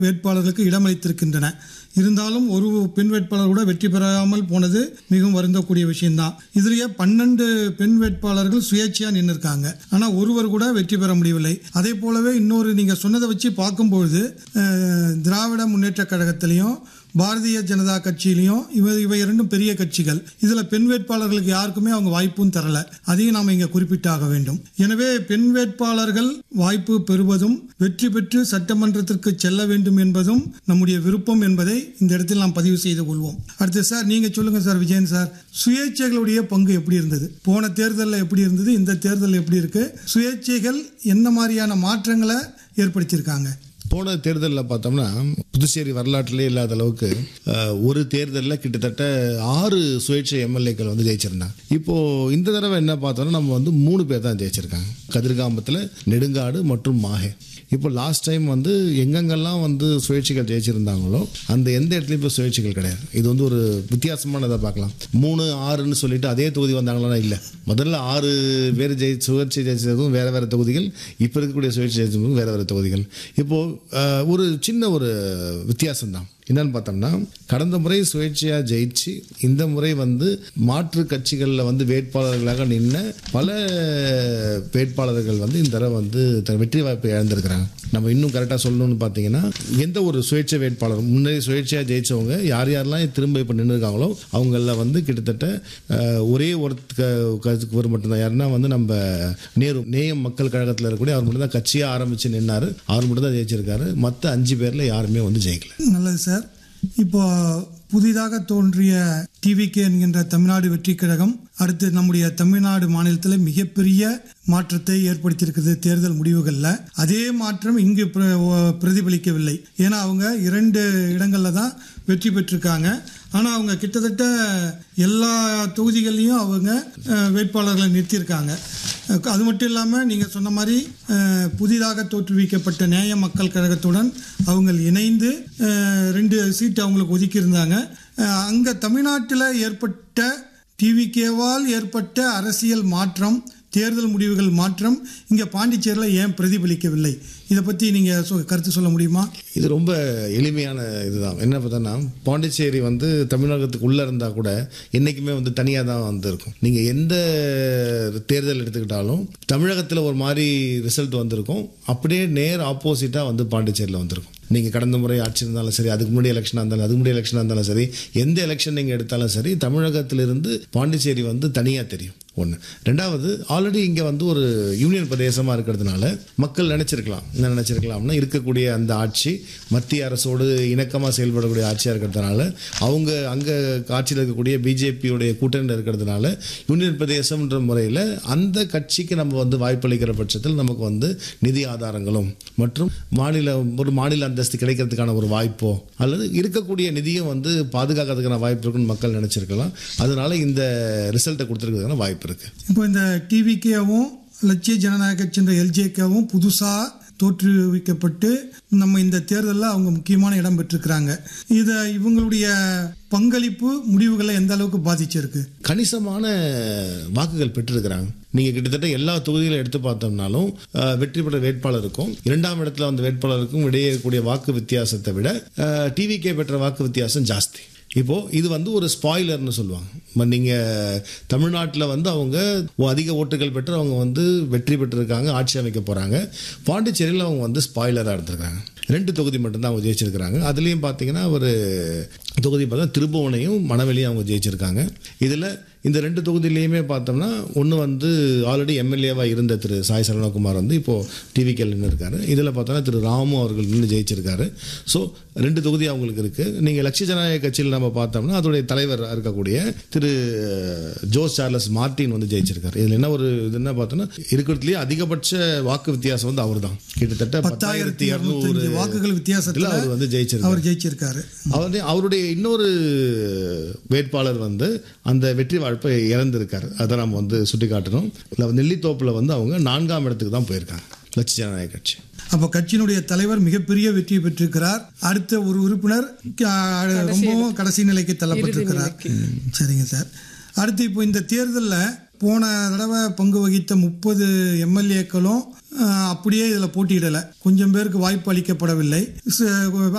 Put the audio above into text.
வேட்பாளர்களுக்கு இடமளித்திருக்கின்றன இருந்தாலும் ஒரு பெண் வேட்பாளர் கூட வெற்றி பெறாமல் போனது மிகவும் வருந்தக்கூடிய விஷயம்தான் இதுலயே பன்னெண்டு பெண் வேட்பாளர்கள் சுயேட்சையா நின்று இருக்காங்க ஆனா ஒருவர் கூட வெற்றி பெற முடியவில்லை அதே போலவே இன்னொரு நீங்க சொன்னதை வச்சு பார்க்கும்பொழுது அஹ், திராவிட முன்னேற்ற கழகத்திலையும் பாரதிய ஜனதா கட்சியிலையும் இவ இவை இரண்டும் பெரிய கட்சிகள் இதுல பெண் வேட்பாளர்களுக்கு யாருக்குமே அவங்க வாய்ப்பும் தரல அதையும் நாம இங்க குறிப்பிட்டாக வேண்டும் எனவே பெண் வேட்பாளர்கள் வாய்ப்பு பெறுவதும் வெற்றி பெற்று சட்டமன்றத்திற்கு செல்ல வேண்டும் என்பதும் நம்முடைய விருப்பம் என்பதை இந்த இடத்தில் நாம் பதிவு செய்து கொள்வோம் அடுத்து சார் நீங்க சொல்லுங்க சார் விஜயன் சார் சுயேட்சைகளுடைய பங்கு எப்படி இருந்தது போன தேர்தலில் எப்படி இருந்தது இந்த தேர்தல் எப்படி இருக்கு சுயேட்சைகள் என்ன மாதிரியான மாற்றங்களை ஏற்படுத்தியிருக்காங்க போன தேர்தலில் பார்த்தோம்னா புதுச்சேரி வரலாற்றிலே இல்லாத அளவுக்கு அஹ், ஒரு தேர்தலில் கிட்டத்தட்ட ஆறு சுயேட்சை எம்எல்ஏக்கள் வந்து ஜெயிச்சிருந்தாங்க இப்போ இந்த தடவை என்ன பார்த்தோம்னா நம்ம வந்து மூணு பேர் தான் ஜெயிச்சிருக்காங்க கதிர்காமத்தில் நெடுங்காடு மற்றும் மாஹே இப்போ லாஸ்ட் டைம் வந்து எங்கெங்கெல்லாம் வந்து சுயேட்சைகள் ஜெயிச்சிருந்தாங்களோ அந்த எந்த இடத்துலையும் இப்போ சுயேட்சைகள் கிடையாது இது வந்து ஒரு வித்தியாசமானதை பார்க்கலாம் மூணு ஆறுன்னு சொல்லிட்டு அதே தொகுதி வந்தாங்களா இல்லை முதல்ல ஆறு பேர் ஜெயி சுயேட்சை ஜெயிச்சதும் வேற வேற தொகுதிகள் இப்போ இருக்கக்கூடிய சுயேட்சை ஜெயிச்சதும் வேற வேற தொகுதிகள் இப்போ அஹ், ஒரு சின்ன ஒரு வித்தியாசம் தான் என்னன்னு பார்த்தோம்னா கடந்த முறை சுயேட்சையா ஜெயிச்சு இந்த முறை வந்து மாற்று கட்சிகளில் வந்து வேட்பாளர்களாக நின்ன பல வேட்பாளர்கள் வந்து இந்த தடவை வந்து த- வெற்றி வாய்ப்பை இழந்திருக்கிறாங்க நம்ம இன்னும் கரெக்டாக சொல்லணும்னு பார்த்தீங்கன்னா எந்த ஒரு சுயேட்சை வேட்பாளர் முன்னாடி சுயேட்சையாக ஜெயிச்சவங்க யார் யாரெல்லாம் திரும்ப இப்போ நின்று இருக்காங்களோ அவங்கள வந்து கிட்டத்தட்ட அஹ், ஒரே ஒரு கருத்துக்கு மட்டும்தான் யாருன்னா வந்து நம்ம நேரு நேயம் மக்கள் கழகத்தில் இருக்கக்கூடிய அவர் மட்டும் தான் கட்சியாக ஆரம்பித்து நின்னாரு அவர் மட்டும் தான் ஜெயிச்சிருக்காரு மற்ற அஞ்சு பேரில் யாருமே வந்து ஜெயிக்கல நல்லது சார் இப்போ புதிதாக தோன்றிய டிவிகே என்கின்ற தமிழ்நாடு வெற்றி கழகம் அடுத்து நம்முடைய தமிழ்நாடு மாநிலத்தில் மிகப்பெரிய மாற்றத்தை ஏற்படுத்தியிருக்கிறது தேர்தல் முடிவுகளில் அதே மாற்றம் இங்கு பிர- ஓ- பிரதிபலிக்கவில்லை ஏன்னா அவங்க இரண்டு இடங்களில் தான் வெற்றி பெற்றிருக்காங்க ஆனால் அவங்க கிட்டத்தட்ட எல்லா தொகுதிகள்லையும் அவங்க அஹ், வேட்பாளர்களை நிறுத்தியிருக்காங்க அஹ், அது மட்டும் இல்லாமல் நீங்கள் சொன்ன மாதிரி அஹ், புதிதாக தோற்றுவிக்கப்பட்ட நேய மக்கள் கழகத்துடன் அவங்க இணைந்து அஹ், ரெண்டு சீட் அவங்களுக்கு ஒதுக்கியிருந்தாங்க அஹ், அங்க தமிழ்நாட்டில் ஏற்பட்ட டிவிகேவால் ஏற்பட்ட அரசியல் மாற்றம் தேர்தல் முடிவுகள் மாற்றம் இங்க பாண்டிச்சேரியில் ஏன் பிரதிபலிக்கவில்லை இதை பத்தி நீங்க சொ- கருத்து சொல்ல முடியுமா இது ரொம்ப எளிமையான இதுதான் என்ன பார்த்தோன்னா பாண்டிச்சேரி வந்து தமிழகத்துக்கு உள்ளே இருந்தால் கூட என்றைக்குமே வந்து தனியாக தான் வந்து இருக்கும் நீங்கள் எந்த தேர்தல் எடுத்துக்கிட்டாலும் தமிழகத்தில் ஒரு மாதிரி ரிசல்ட் வந்திருக்கும் அப்படியே நேர் ஆப்போசிட்டாக வந்து பாண்டிச்சேரியில் வந்திருக்கும் நீங்கள் கடந்த முறை ஆட்சி இருந்தாலும் சரி அதுக்கு முன்னாடி எலெக்ஷனாக இருந்தாலும் அதுக்கு முன்னாடி எலெக்ஷனாக இருந்தாலும் சரி எந்த எலெக்ஷன் நீங்கள் எடுத்தாலும் சரி தமிழகத்திலிருந்து பாண்டிச்சேரி வந்து தனியாக தெரியும் ஒன்று ரெண்டாவது ஆல்ரெடி இங்கே வந்து ஒரு யூனியன் பிரதேசமாக இருக்கிறதுனால மக்கள் நினச்சிருக்கலாம் என்ன நினச்சிருக்கலாம்னா இருக்கக்கூடிய அந்த ஆட்சி மத்திய அரசோடு இணக்கமாக செயல்படக்கூடிய ஆட்சியாக இருக்கிறதுனால அவங்க அங்கே ஆட்சியில் இருக்கக்கூடிய பிஜேபியுடைய கூட்டணியில் இருக்கிறதுனால யூனியன் பிரதேசம்ன்ற முறையில் அந்த கட்சிக்கு நம்ம வந்து வாய்ப்பளிக்கிற பட்சத்தில் நமக்கு வந்து நிதி ஆதாரங்களும் மற்றும் மாநில ஒரு மாநில அந்தஸ்து கிடைக்கிறதுக்கான ஒரு வாய்ப்போ அல்லது இருக்கக்கூடிய நிதியும் வந்து பாதுகாக்கிறதுக்கான வாய்ப்பு இருக்குன்னு மக்கள் நினச்சிருக்கலாம் அதனால இந்த ரிசல்ட்டை கொடுத்துருக்கிறதுக்கான வாய்ப்பு இருக்குது இப்போ இந்த டிவிகேவும் லட்சிய ஜனநாயக கட்சின்ற எல்ஜேகேவும் புதுசா தோற்றுவிக்கப்பட்டு நம்ம இந்த தேர்தலில் அவங்க முக்கியமான இடம் பெற்றிருக்கிறாங்க இதை இவங்களுடைய பங்களிப்பு முடிவுகளை எந்த அளவுக்கு பாதிச்சிருக்கு கணிசமான வாக்குகள் பெற்றிருக்கிறாங்க நீங்க கிட்டத்தட்ட எல்லா தொகுதிகளும் எடுத்து பார்த்தோம்னாலும் அஹ், வெற்றி பெற்ற வேட்பாளருக்கும் இரண்டாம் இடத்துல வந்த வேட்பாளருக்கும் இடையே இருக்கக்கூடிய வாக்கு வித்தியாசத்தை விட டிவிகே பெற்ற வாக்கு வித்தியாசம் ஜாஸ்தி இப்போ இது வந்து ஒரு ஸ்பாய்லர்னு சொல்லுவாங்க ம, நீங்க தமிழ்நாட்டில் வந்து அவங்க ஒ- அதிக ஓட்டுகள் பெற்று அவங்க வந்து வெற்றி பெற்றிருக்காங்க ஆட்சி அமைக்க போறாங்க பாண்டிச்சேரியில் அவங்க வந்து ஸ்பாய்லராக இருந்திருக்காங்க ரெண்டு தொகுதி மட்டும்தான் அவங்க ஜெயிச்சிருக்கிறாங்க அதுலேயும் பார்த்தீங்கன்னா ஒரு தொகுதி பார்த்தா திருபுவனையும் மணவெளியும் அவங்க ஜெயிச்சிருக்காங்க இதில் இந்த ரெண்டு தொகுதியிலையுமே பார்த்தோம்னா ஒன்று வந்து ஆல்ரெடி எம்எல்ஏவாக இருந்த திரு சாய் சரவணகுமார் வந்து இப்போது டிவிக்கேல நின்று இருக்காரு இதில் பார்த்தோன்னா திரு ராமு அவர்கள் நின்று ஜெயிச்சிருக்காரு ஸோ ரெண்டு தொகுதி அவங்களுக்கு இருக்குது நீங்கள் லட்சிய ஜனநாயக கட்சியில் நம்ம பார்த்தோம்னா அதோடைய தலைவர் இருக்கக்கூடிய திரு ஜோஸ் சார்லஸ் மார்ட்டின் வந்து ஜெயிச்சிருக்காரு இதில் என்ன ஒரு இது என்ன பார்த்தோன்னா இருக்கிறதுலேயே அதிகபட்ச வாக்கு வித்தியாசம் வந்து அவர் தான் கிட்டத்தட்ட பத்தாயிரத்தி பத்தாயிரத்தி இரநூறு இருநூத்தஞ்சு வாக்குகள் வித்தியாசத்தில் அவர் வந்து ஜெயிச்சிருக்காரு அவர் ஜெயிச்சிருக்காரு அவருடைய அவருடைய இன்னொரு வேட்பாளர் வந்து அந்த வெற்றி வாய்ப்பை இழந்திருக்காரு அதை நம்ம வந்து சுட்டி காட்டணும் இல்ல நெல்லித்தோப்பில் வந்து அவங்க நான்காம் இடத்துக்கு தான் போயிருக்காங்க லட்சிய ஜனநாயக கட்சி அப்போ கட்சியினுடைய தலைவர் மிகப்பெரிய வெற்றி பெற்றிருக்கிறார் அடுத்த ஒரு உறுப்பினர் க- ரொம்பவும் கடைசி நிலைக்கு தள்ளப்பட்டிருக்கிறார் சரிங்க சார் அடுத்து இப்போ இந்த தேர்தலில் போன தடவை பங்கு வகித்த முப்பது எம்எல்ஏக்களும் அஹ், அப்படியே இதில் போட்டியிடலை கொஞ்சம் பேருக்கு வாய்ப்பு அளிக்கப்படவில்லை ச-